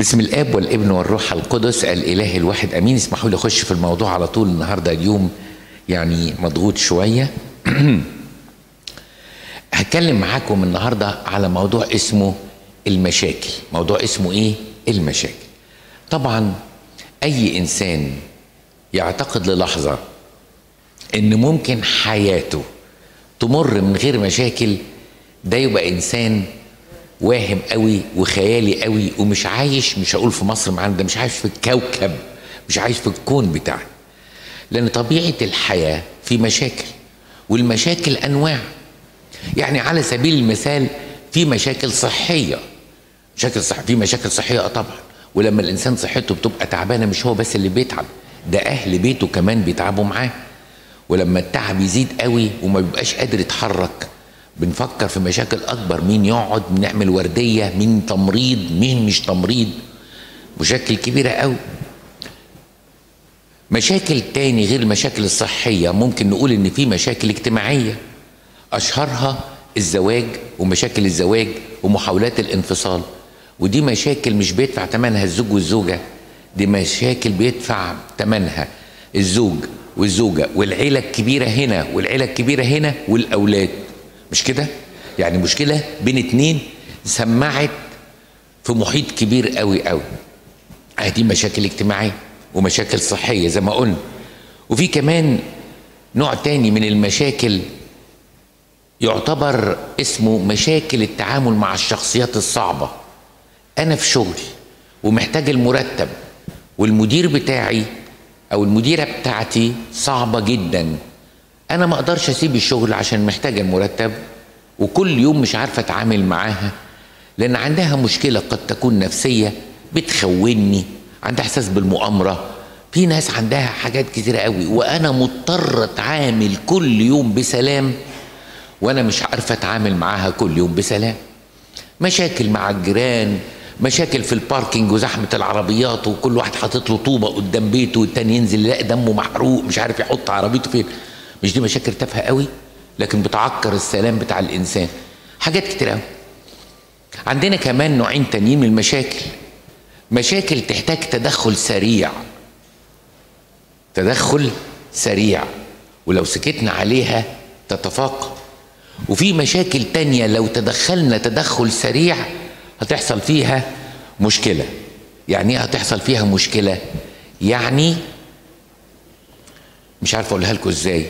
بسم الاب والابن والروح القدس الاله الواحد امين اسمحوا لي اخش في الموضوع على طول النهارده اليوم يعني مضغوط شويه هتكلم معاكم النهارده على موضوع اسمه المشاكل موضوع اسمه ايه المشاكل طبعا اي انسان يعتقد للحظه ان ممكن حياته تمر من غير مشاكل ده يبقى انسان واهم قوي وخيالي قوي ومش عايش مش هقول في مصر معانا ده مش عايش في الكوكب مش عايش في الكون بتاعنا لان طبيعه الحياه في مشاكل والمشاكل انواع يعني على سبيل المثال في مشاكل صحيه مشاكل صح في مشاكل صحيه طبعا ولما الانسان صحته بتبقى تعبانه مش هو بس اللي بيتعب ده اهل بيته كمان بيتعبوا معاه ولما التعب يزيد قوي وما بيبقاش قادر يتحرك بنفكر في مشاكل اكبر مين يقعد نعمل ورديه مين تمريض مين مش تمريض مشاكل كبيره قوي مشاكل تاني غير المشاكل الصحيه ممكن نقول ان في مشاكل اجتماعيه اشهرها الزواج ومشاكل الزواج ومحاولات الانفصال ودي مشاكل مش بيدفع ثمنها الزوج والزوجه دي مشاكل بيدفع ثمنها الزوج والزوجه والعيله الكبيره هنا والعيله الكبيره هنا والاولاد مش كده يعني مشكله بين اتنين سمعت في محيط كبير قوي قوي دي مشاكل اجتماعيه ومشاكل صحيه زي ما قلنا وفي كمان نوع تاني من المشاكل يعتبر اسمه مشاكل التعامل مع الشخصيات الصعبه انا في شغلي ومحتاج المرتب والمدير بتاعي او المديره بتاعتي صعبه جدا انا ما اقدرش اسيب الشغل عشان محتاجه المرتب وكل يوم مش عارفه اتعامل معاها لان عندها مشكله قد تكون نفسيه بتخوني عندها احساس بالمؤامره في ناس عندها حاجات كتيره قوي وانا مضطر اتعامل كل يوم بسلام وانا مش عارفه اتعامل معاها كل يوم بسلام مشاكل مع الجيران مشاكل في الباركينج وزحمه العربيات وكل واحد حاطط له طوبه قدام بيته والتاني ينزل يلاقي دمه محروق مش عارف يحط عربيته فين مش دي مشاكل تافهه قوي لكن بتعكر السلام بتاع الانسان حاجات كتير قوي عندنا كمان نوعين تانيين من المشاكل مشاكل تحتاج تدخل سريع تدخل سريع ولو سكتنا عليها تتفاقم وفي مشاكل تانية لو تدخلنا تدخل سريع هتحصل فيها مشكلة يعني ايه هتحصل فيها مشكلة يعني مش عارف اقولها لكم ازاي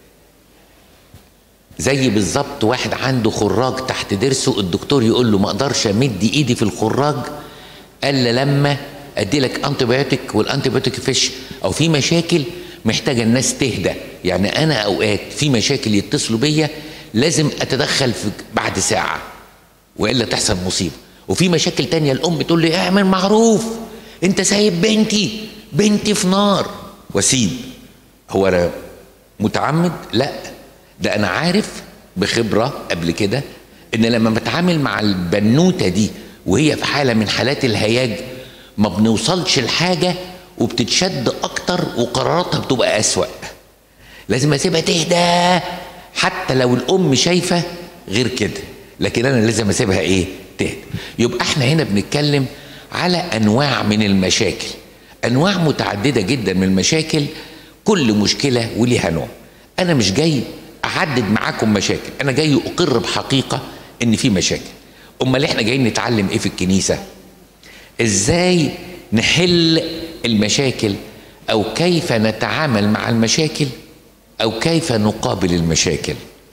زي بالظبط واحد عنده خراج تحت ضرسه الدكتور يقول له ما اقدرش امد ايدي في الخراج الا لما ادي لك انتيبيوتيك والانتيبيوتيك فيش او في مشاكل محتاجه الناس تهدى يعني انا اوقات في مشاكل يتصلوا بيا لازم اتدخل في بعد ساعه والا تحصل مصيبه وفي مشاكل تانية الام تقول لي اعمل معروف انت سايب بنتي بنتي في نار واسيب هو انا متعمد لا ده انا عارف بخبره قبل كده ان لما بتعامل مع البنوته دي وهي في حاله من حالات الهياج ما بنوصلش لحاجه وبتتشد اكتر وقراراتها بتبقى اسوا لازم اسيبها تهدى حتى لو الام شايفه غير كده لكن انا لازم اسيبها ايه تهدى يبقى احنا هنا بنتكلم على انواع من المشاكل انواع متعدده جدا من المشاكل كل مشكله وليها نوع انا مش جاي احدد معاكم مشاكل انا جاي اقر بحقيقه ان في مشاكل امال احنا جايين نتعلم ايه في الكنيسه ازاي نحل المشاكل او كيف نتعامل مع المشاكل او كيف نقابل المشاكل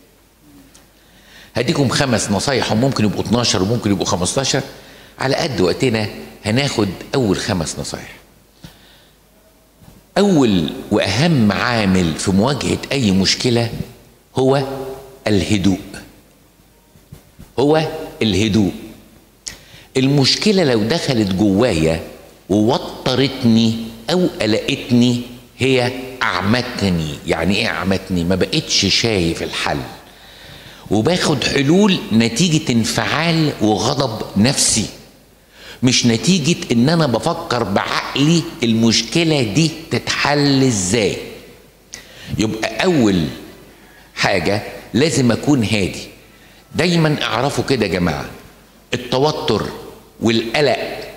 هديكم خمس نصايح وممكن يبقوا 12 وممكن يبقوا 15 على قد وقتنا هناخد اول خمس نصايح اول واهم عامل في مواجهه اي مشكله هو الهدوء هو الهدوء المشكله لو دخلت جوايا ووترتني او قلقتني هي اعمتني يعني ايه اعمتني ما بقتش شايف الحل وباخد حلول نتيجه انفعال وغضب نفسي مش نتيجة ان انا بفكر بعقلي المشكلة دي تتحل ازاي يبقى اول حاجة لازم اكون هادي دايما اعرفوا كده يا جماعة التوتر والقلق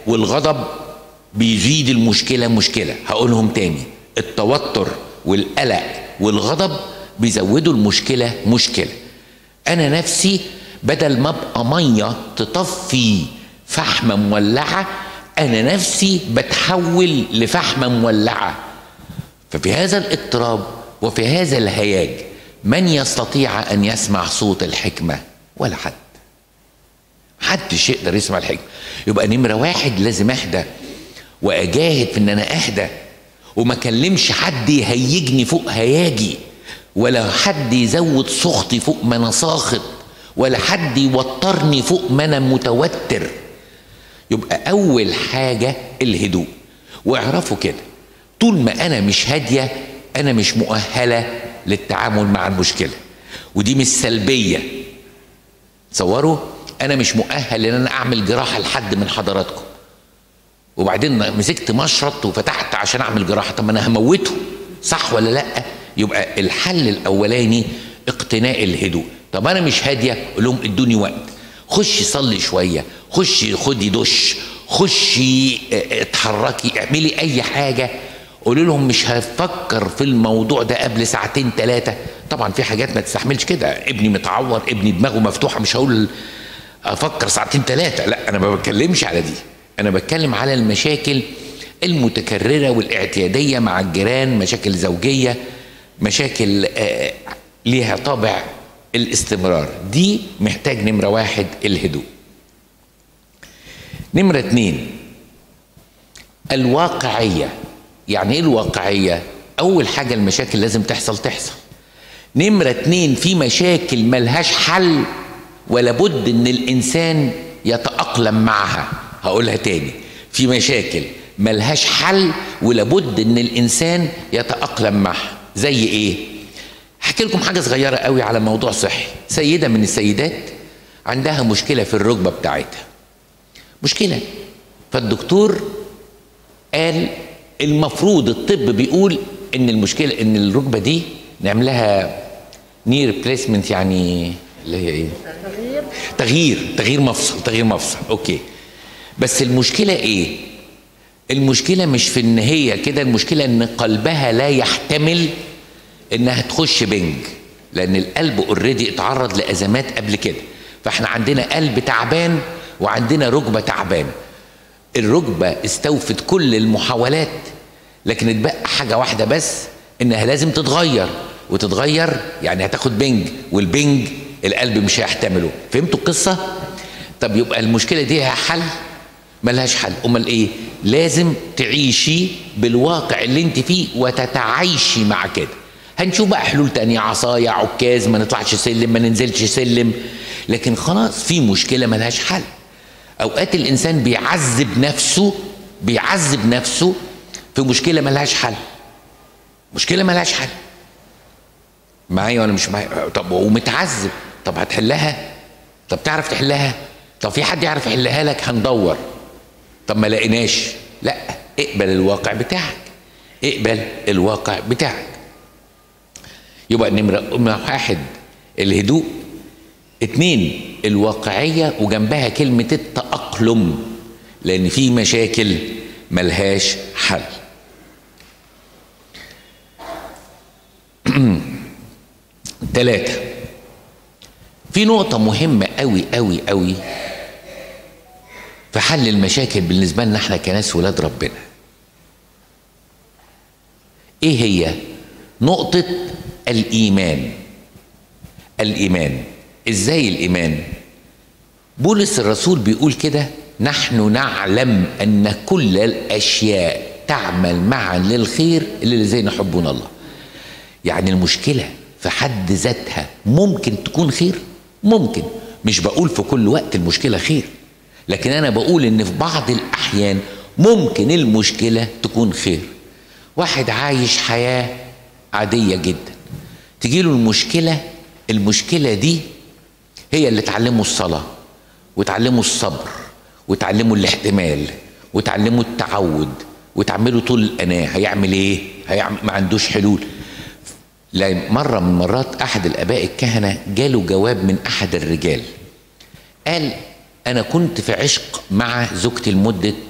والغضب بيزيد المشكلة مشكلة هقولهم تاني التوتر والقلق والغضب بيزودوا المشكلة مشكلة أنا نفسي بدل ما أبقى مية تطفي فحمة مولعة أنا نفسي بتحول لفحمة مولعة ففي هذا الاضطراب وفي هذا الهياج من يستطيع أن يسمع صوت الحكمة ولا حد محدش يقدر يسمع الحكمة يبقى نمرة واحد لازم أهدى وأجاهد في إن أنا أهدى وما كلمش حد يهيجني فوق هياجي ولا حد يزود سخطي فوق ما أنا ساخط ولا حد يوترني فوق ما أنا متوتر يبقى أول حاجة الهدوء واعرفوا كده طول ما أنا مش هادية أنا مش مؤهلة للتعامل مع المشكلة ودي مش سلبية تصوروا أنا مش مؤهل إن أنا أعمل جراحة لحد من حضراتكم وبعدين مسكت مشرط وفتحت عشان أعمل جراحة طب ما أنا هموته صح ولا لأ يبقى الحل الأولاني اقتناء الهدوء طب أنا مش هادية أقول لهم ادوني وقت خشي صلي شوية خشي خدي دش خشي اتحركي اعملي أي حاجة قولوا لهم مش هفكر في الموضوع ده قبل ساعتين ثلاثة طبعا في حاجات ما تستحملش كده ابني متعور ابني دماغه مفتوحة مش هقول افكر ساعتين ثلاثة لا انا ما بتكلمش على دي انا بتكلم على المشاكل المتكررة والاعتيادية مع الجيران مشاكل زوجية مشاكل آه ليها طابع الاستمرار دي محتاج نمرة واحد الهدوء نمرة اتنين الواقعية يعني ايه الواقعية اول حاجة المشاكل لازم تحصل تحصل نمرة اتنين في مشاكل ملهاش حل ولا بد ان الانسان يتأقلم معها هقولها تاني في مشاكل ملهاش حل ولا بد ان الانسان يتأقلم معها زي ايه احكي لكم حاجة صغيرة قوي على موضوع صحي سيدة من السيدات عندها مشكلة في الركبة بتاعتها مشكلة فالدكتور قال المفروض الطب بيقول ان المشكله ان الركبه دي نعملها ني ريبليسمنت يعني اللي هي ايه؟ تغيير تغيير تغيير مفصل تغيير مفصل اوكي بس المشكله ايه؟ المشكله مش في ان هي كده المشكله ان قلبها لا يحتمل انها تخش بنج لان القلب اوريدي اتعرض لازمات قبل كده فاحنا عندنا قلب تعبان وعندنا ركبه تعبان الركبة استوفت كل المحاولات لكن اتبقى حاجة واحدة بس انها لازم تتغير وتتغير يعني هتاخد بنج والبنج القلب مش هيحتمله فهمتوا القصة؟ طب يبقى المشكلة دي لها حل؟ ملهاش حل امال ايه؟ لازم تعيشي بالواقع اللي انت فيه وتتعايشي مع كده هنشوف بقى حلول تانية عصاية عكاز ما نطلعش سلم ما ننزلش سلم لكن خلاص في مشكلة ملهاش حل اوقات الانسان بيعذب نفسه بيعذب نفسه في مشكله ملهاش حل مشكله ملهاش حل معايا ولا مش معايا طب ومتعذب طب هتحلها طب تعرف تحلها طب في حد يعرف يحلها لك هندور طب ما لقيناش لا اقبل الواقع بتاعك اقبل الواقع بتاعك يبقى نمرة واحد الهدوء اتنين الواقعية وجنبها كلمة التأقلم لأن في مشاكل ملهاش حل ثلاثة في نقطة مهمة أوي أوي أوي في حل المشاكل بالنسبة لنا احنا كناس ولاد ربنا ايه هي نقطة الإيمان الإيمان ازاي الايمان بولس الرسول بيقول كده نحن نعلم ان كل الاشياء تعمل معا للخير للذين يحبون الله يعني المشكله في حد ذاتها ممكن تكون خير ممكن مش بقول في كل وقت المشكله خير لكن انا بقول ان في بعض الاحيان ممكن المشكله تكون خير واحد عايش حياه عاديه جدا تجيله المشكله المشكله دي هي اللي تعلمه الصلاة وتعلمه الصبر وتعلمه الاحتمال وتعلمه التعود وتعمله طول الأناة هيعمل ايه؟ هيعمل ما عندوش حلول لأن مرة من مرات أحد الآباء الكهنة جاله جواب من أحد الرجال قال أنا كنت في عشق مع زوجتي لمدة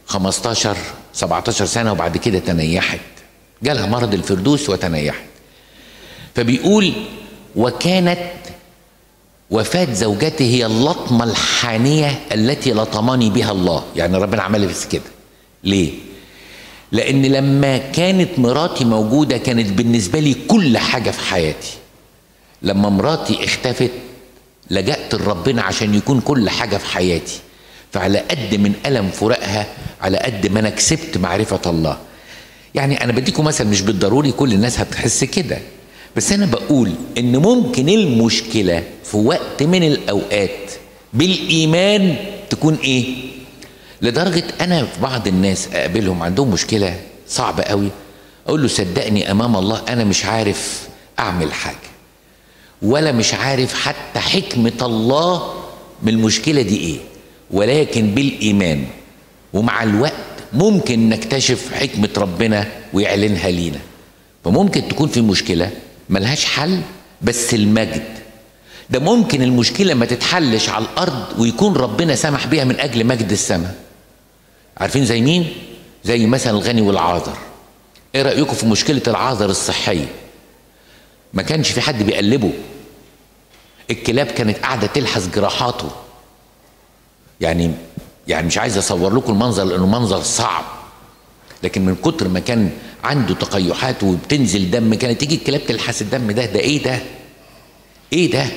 15 17 سنة وبعد كده تنيحت جالها مرض الفردوس وتنيحت فبيقول وكانت وفاة زوجته هي اللطمة الحانية التي لطمني بها الله يعني ربنا عمل بس كده ليه لأن لما كانت مراتي موجودة كانت بالنسبة لي كل حاجة في حياتي لما مراتي اختفت لجأت لربنا عشان يكون كل حاجة في حياتي فعلى قد من ألم فراقها على قد ما أنا كسبت معرفة الله يعني أنا بديكم مثل مش بالضروري كل الناس هتحس كده بس أنا بقول إن ممكن المشكلة في وقت من الأوقات بالإيمان تكون إيه؟ لدرجة أنا في بعض الناس أقابلهم عندهم مشكلة صعبة قوي أقول له صدقني أمام الله أنا مش عارف أعمل حاجة ولا مش عارف حتى حكمة الله من المشكلة دي إيه ولكن بالإيمان ومع الوقت ممكن نكتشف حكمة ربنا ويعلنها لينا فممكن تكون في مشكلة ملهاش حل بس المجد ده ممكن المشكلة ما تتحلش على الأرض ويكون ربنا سمح بيها من أجل مجد السماء عارفين زي مين؟ زي مثلا الغني والعاذر ايه رأيكم في مشكلة العاذر الصحية ما كانش في حد بيقلبه الكلاب كانت قاعدة تلحس جراحاته يعني يعني مش عايز اصور لكم المنظر لانه منظر صعب لكن من كتر ما كان عنده تقيحات وبتنزل دم كانت تيجي الكلاب تلحس الدم ده ده ايه ده ايه ده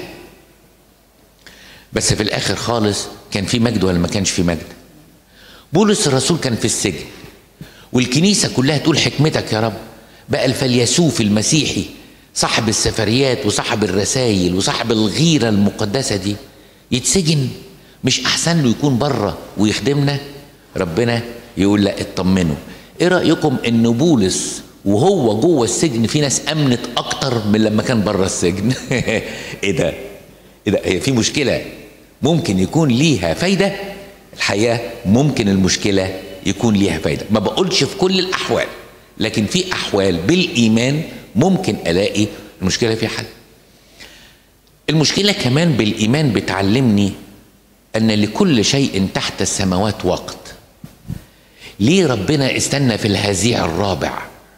بس في الاخر خالص كان في مجد ولا ما كانش في مجد بولس الرسول كان في السجن والكنيسه كلها تقول حكمتك يا رب بقى الفيلسوف المسيحي صاحب السفريات وصاحب الرسائل وصاحب الغيره المقدسه دي يتسجن مش احسن له يكون بره ويخدمنا ربنا يقول لا اطمنوا ايه رايكم ان بولس وهو جوه السجن في ناس امنت اكتر من لما كان بره السجن ايه ده ايه ده هي في مشكله ممكن يكون ليها فايده الحقيقه ممكن المشكله يكون ليها فايده ما بقولش في كل الاحوال لكن في احوال بالايمان ممكن الاقي المشكله فيها حل المشكله كمان بالايمان بتعلمني ان لكل شيء تحت السماوات وقت ليه ربنا استنى في الهزيع الرابع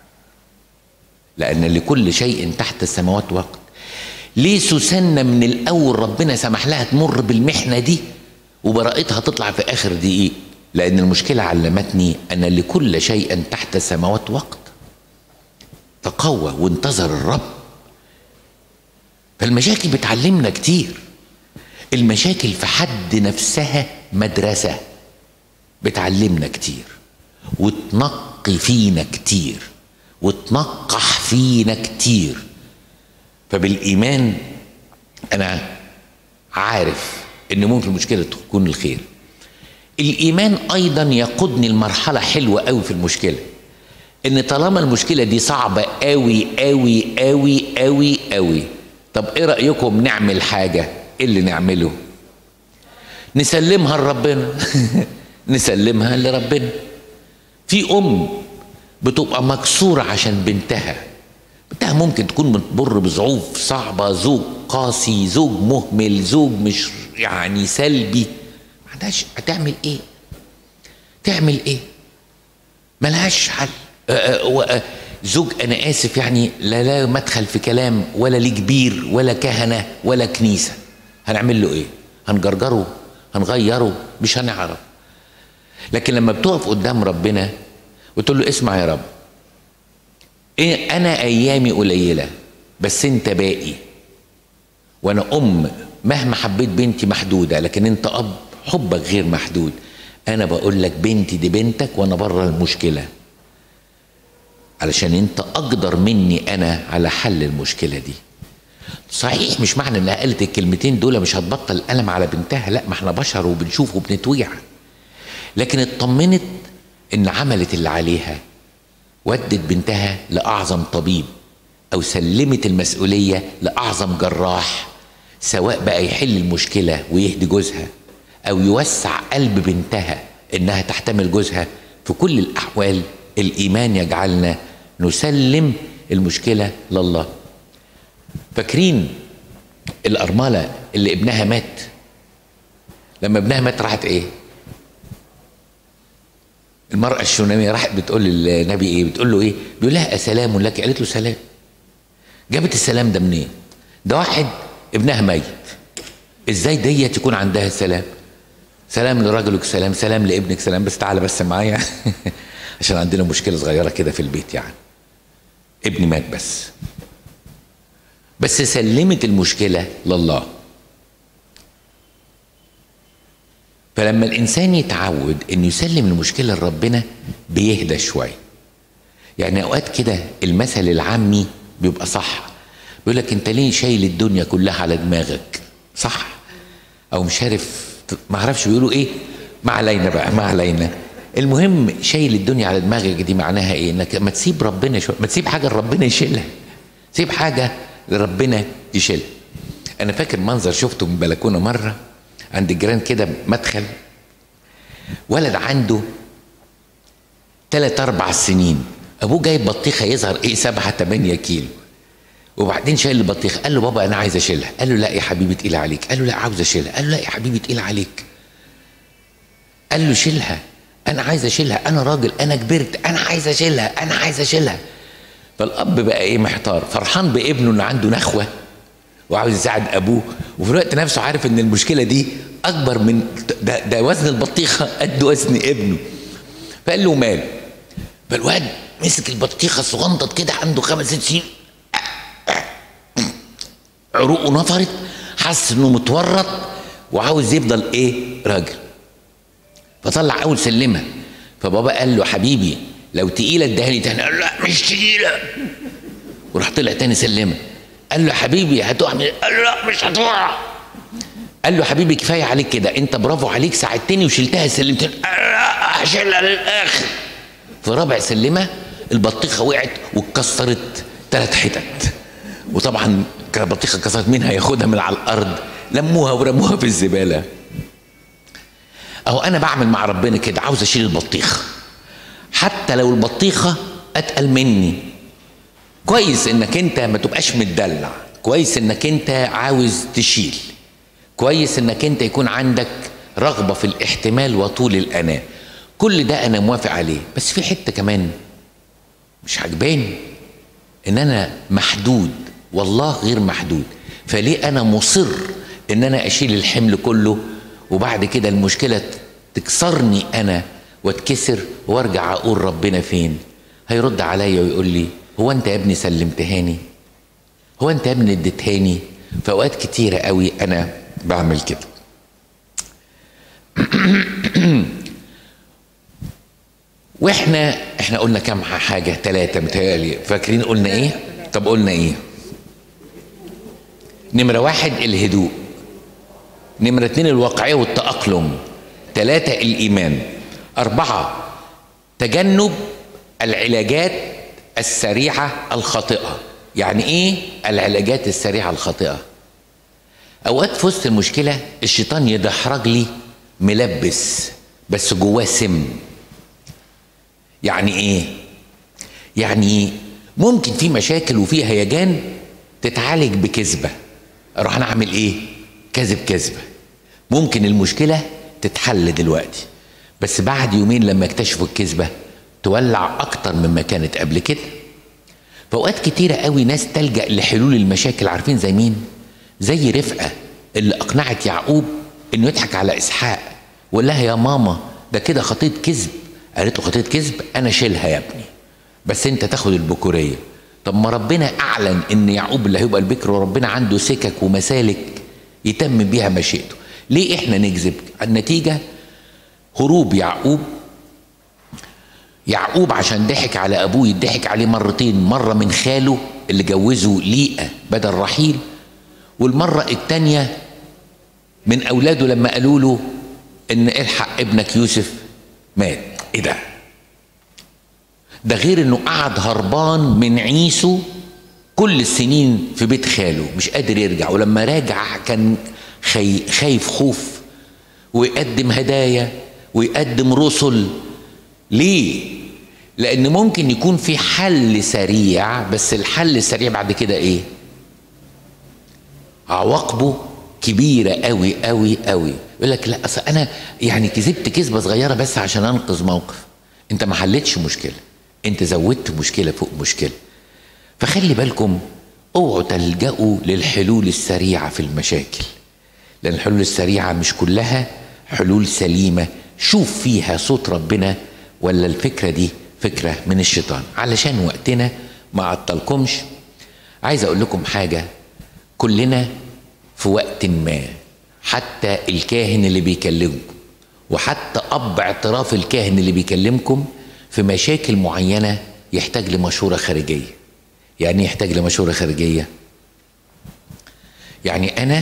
لان لكل شيء تحت السماوات وقت ليه سوسنة من الاول ربنا سمح لها تمر بالمحنه دي وبراءتها تطلع في اخر دقيق لان المشكله علمتني ان لكل شيء تحت السماوات وقت تقوى وانتظر الرب فالمشاكل بتعلمنا كتير المشاكل في حد نفسها مدرسة بتعلمنا كتير وتنقي فينا كتير وتنقح فينا كتير فبالإيمان أنا عارف إن ممكن المشكلة تكون الخير الإيمان أيضا يقودني لمرحلة حلوة أوي في المشكلة إن طالما المشكلة دي صعبة أوي أوي أوي أوي أوي طب إيه رأيكم نعمل حاجة ايه اللي نعمله نسلمها لربنا نسلمها لربنا في ام بتبقى مكسوره عشان بنتها بنتها ممكن تكون بتمر بظروف صعبه زوج قاسي زوج مهمل زوج مش يعني سلبي ما عندهاش هتعمل ايه تعمل ايه ملهاش حل زوج انا اسف يعني لا لا مدخل في كلام ولا ليه كبير ولا كهنه ولا كنيسه هنعمل له ايه هنجرجره هنغيره مش هنعرف لكن لما بتقف قدام ربنا وتقول له اسمع يا رب إيه انا ايامي قليله بس انت باقي وانا ام مهما حبيت بنتي محدوده لكن انت اب حبك غير محدود انا بقول لك بنتي دي بنتك وانا بره المشكله علشان انت اقدر مني انا على حل المشكله دي صحيح مش معنى انها قالت الكلمتين دول مش هتبطل الالم على بنتها لا ما احنا بشر وبنشوف وبنتوجع لكن اطمنت ان عملت اللي عليها ودت بنتها لاعظم طبيب او سلمت المسؤوليه لاعظم جراح سواء بقى يحل المشكله ويهدي جوزها او يوسع قلب بنتها انها تحتمل جوزها في كل الاحوال الايمان يجعلنا نسلم المشكله لله فاكرين الأرملة اللي ابنها مات لما ابنها مات راحت ايه المرأة الشونامية راحت بتقول للنبي ايه بتقول له ايه بيقول لها أسلام لك قالت له سلام جابت السلام ده منين ده واحد ابنها ميت ازاي ديت يكون عندها السلام سلام لرجلك سلام سلام لابنك سلام بس تعالى بس معايا عشان عندنا مشكلة صغيرة كده في البيت يعني ابني مات بس بس سلمت المشكلة لله فلما الانسان يتعود انه يسلم المشكله لربنا بيهدى شويه يعني اوقات كده المثل العامي بيبقى صح بيقول لك انت ليه شايل الدنيا كلها على دماغك صح او مش عارف ما اعرفش بيقولوا ايه ما علينا بقى ما علينا المهم شايل الدنيا على دماغك دي معناها ايه انك ما تسيب ربنا شويه ما تسيب حاجه لربنا يشيلها سيب حاجه لربنا يشيلها انا فاكر منظر شفته من بلكونه مره عند الجيران كده مدخل ولد عنده ثلاث اربع سنين ابوه جايب بطيخه يظهر ايه سبعة تمانية كيلو وبعدين شايل البطيخه قال له بابا انا عايز اشيلها قال له لا يا حبيبي تقيل عليك قال له لا عاوز اشيلها قال له لا يا حبيبي تقيل عليك قال له شيلها انا عايز اشيلها انا راجل انا كبرت انا عايز اشيلها انا عايز اشيلها فالاب بقى ايه محتار فرحان بابنه انه عنده نخوه وعاوز يساعد ابوه وفي الوقت نفسه عارف ان المشكله دي اكبر من ده, ده وزن البطيخه قد وزن ابنه فقال له مال فالواد مسك البطيخه الصغنطط كده عنده خمس ست سنين عروقه نفرت حس انه متورط وعاوز يفضل ايه راجل فطلع اول سلمه فبابا قال له حبيبي لو تقيله اديها تاني قال له لا مش تقيله وراح طلع تاني سلمه قال له حبيبي هتقع قال له لا مش هتقع قال له حبيبي كفايه عليك كده انت برافو عليك ساعدتني وشلتها سلمتين قال لا هشيلها للاخر في رابع سلمه البطيخه وقعت واتكسرت ثلاث حتت وطبعا البطيخه اتكسرت مين هياخدها من على الارض لموها ورموها في الزباله اهو انا بعمل مع ربنا كده عاوز اشيل البطيخه حتى لو البطيخه اتقل مني كويس انك انت ما تبقاش متدلع كويس انك انت عاوز تشيل كويس انك انت يكون عندك رغبة في الاحتمال وطول الأناة كل ده أنا موافق عليه بس في حتة كمان مش عجباني إن أنا محدود والله غير محدود فليه أنا مصر إن أنا أشيل الحمل كله وبعد كده المشكلة تكسرني أنا واتكسر وارجع أقول ربنا فين هيرد عليا ويقول لي هو أنت يا ابني سلمتهاني هو أنت يا ابني اديتهاني في أوقات كتيرة قوي أنا بعمل كده واحنا احنا قلنا كام حاجه ثلاثه متهيألي فاكرين قلنا ايه طب قلنا ايه نمره واحد الهدوء نمره اتنين الواقعيه والتاقلم ثلاثه الايمان اربعه تجنب العلاجات السريعه الخاطئه يعني ايه العلاجات السريعه الخاطئه اوقات في وسط المشكله الشيطان يدحرج لي ملبس بس جواه سم يعني ايه يعني ممكن في مشاكل وفي هيجان تتعالج بكذبه اروح انا اعمل ايه كذب كذبه ممكن المشكله تتحل دلوقتي بس بعد يومين لما يكتشفوا الكذبه تولع اكتر مما كانت قبل كده فاوقات كتيره قوي ناس تلجا لحلول المشاكل عارفين زي مين زي رفقه اللي اقنعت يعقوب انه يضحك على اسحاق وقال لها يا ماما ده كده خطيط كذب قالت له خطيط كذب انا شيلها يا ابني بس انت تاخد البكوريه طب ما ربنا اعلن ان يعقوب اللي هيبقى البكر وربنا عنده سكك ومسالك يتم بيها مشيئته ليه احنا نكذب النتيجه هروب يعقوب يعقوب عشان ضحك على ابوه يضحك عليه مرتين مره من خاله اللي جوزه ليئه بدل رحيل والمره الثانيه من اولاده لما قالوا له ان الحق ابنك يوسف مات ايه ده ده غير انه قعد هربان من عيسو كل السنين في بيت خاله مش قادر يرجع ولما راجع كان خي خايف خوف ويقدم هدايا ويقدم رسل ليه لان ممكن يكون في حل سريع بس الحل السريع بعد كده ايه عواقبه كبيره قوي قوي قوي يقول لك لا اصل انا يعني كذبت كذبه صغيره بس عشان انقذ موقف انت ما حلتش مشكله انت زودت مشكله فوق مشكله فخلي بالكم اوعوا تلجأوا للحلول السريعه في المشاكل لان الحلول السريعه مش كلها حلول سليمه شوف فيها صوت ربنا ولا الفكره دي فكره من الشيطان علشان وقتنا ما عطلكمش عايز اقول لكم حاجه كلنا في وقت ما حتى الكاهن اللي بيكلمكم وحتى اب اعتراف الكاهن اللي بيكلمكم في مشاكل معينه يحتاج لمشوره خارجيه يعني ايه يحتاج لمشوره خارجيه يعني انا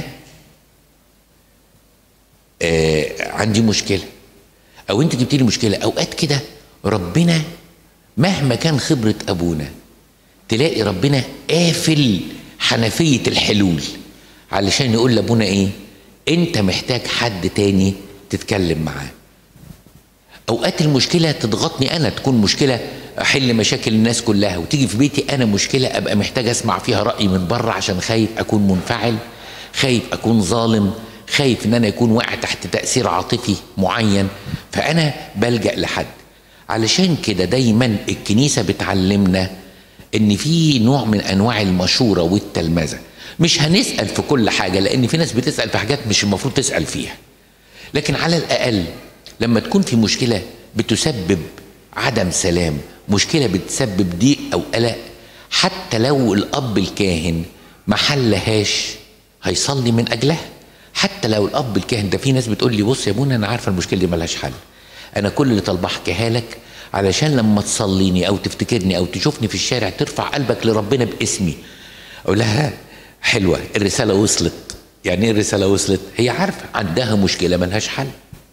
آه عندي مشكله او انت جبت لي مشكله اوقات كده ربنا مهما كان خبره ابونا تلاقي ربنا قافل حنفيه الحلول علشان يقول لابونا ايه انت محتاج حد تاني تتكلم معاه اوقات المشكله تضغطني انا تكون مشكله احل مشاكل الناس كلها وتيجي في بيتي انا مشكله ابقى محتاج اسمع فيها راي من بره عشان خايف اكون منفعل خايف اكون ظالم خايف ان انا اكون واقع تحت تاثير عاطفي معين فانا بلجا لحد علشان كده دايما الكنيسه بتعلمنا ان في نوع من انواع المشوره والتلمذه مش هنسال في كل حاجه لان في ناس بتسال في حاجات مش المفروض تسال فيها لكن على الاقل لما تكون في مشكله بتسبب عدم سلام مشكله بتسبب ضيق او قلق حتى لو الاب الكاهن ما حلهاش هيصلي من اجلها حتى لو الاب الكاهن ده في ناس بتقول لي بص يا ابونا انا عارفه المشكله دي ملهاش حل انا كل اللي طالبه احكيها لك علشان لما تصليني او تفتكرني او تشوفني في الشارع ترفع قلبك لربنا باسمي اقول لها حلوه الرساله وصلت يعني ايه الرساله وصلت هي عارفه عندها مشكله ملهاش حل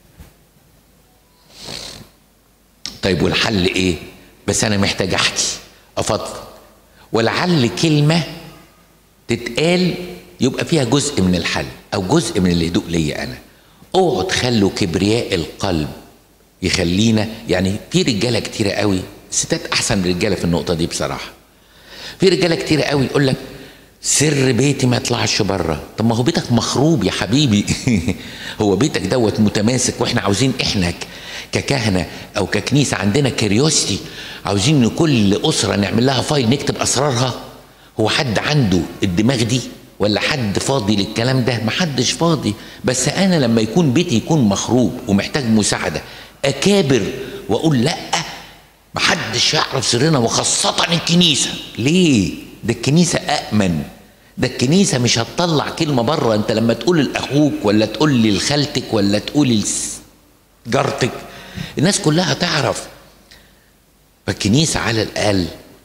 طيب والحل ايه بس انا محتاج احكي افضفض ولعل كلمه تتقال يبقى فيها جزء من الحل او جزء من الهدوء ليا انا اوعوا تخلوا كبرياء القلب يخلينا يعني في رجاله كتيره قوي الستات احسن من الرجاله في النقطه دي بصراحه في رجاله كتيره قوي يقول لك سر بيتي ما يطلعش بره طب ما هو بيتك مخروب يا حبيبي هو بيتك دوت متماسك واحنا عاوزين احنا ككهنه او ككنيسه عندنا كريوستي عاوزين ان كل اسره نعمل لها فايل نكتب اسرارها هو حد عنده الدماغ دي ولا حد فاضي للكلام ده محدش فاضي بس انا لما يكون بيتي يكون مخروب ومحتاج مساعده اكابر واقول لا محدش يعرف سرنا وخاصه الكنيسه ليه ده الكنيسه أأمن ده الكنيسة مش هتطلع كلمة بره أنت لما تقول لأخوك ولا تقول لخالتك ولا تقول لجارتك الناس كلها تعرف فالكنيسة على الأقل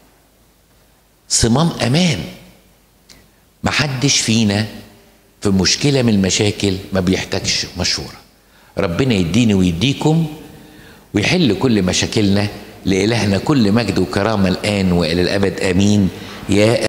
صمام أمان محدش فينا في مشكلة من المشاكل ما بيحتاجش مشورة ربنا يديني ويديكم ويحل كل مشاكلنا لإلهنا كل مجد وكرامة الآن وإلى الأبد آمين يا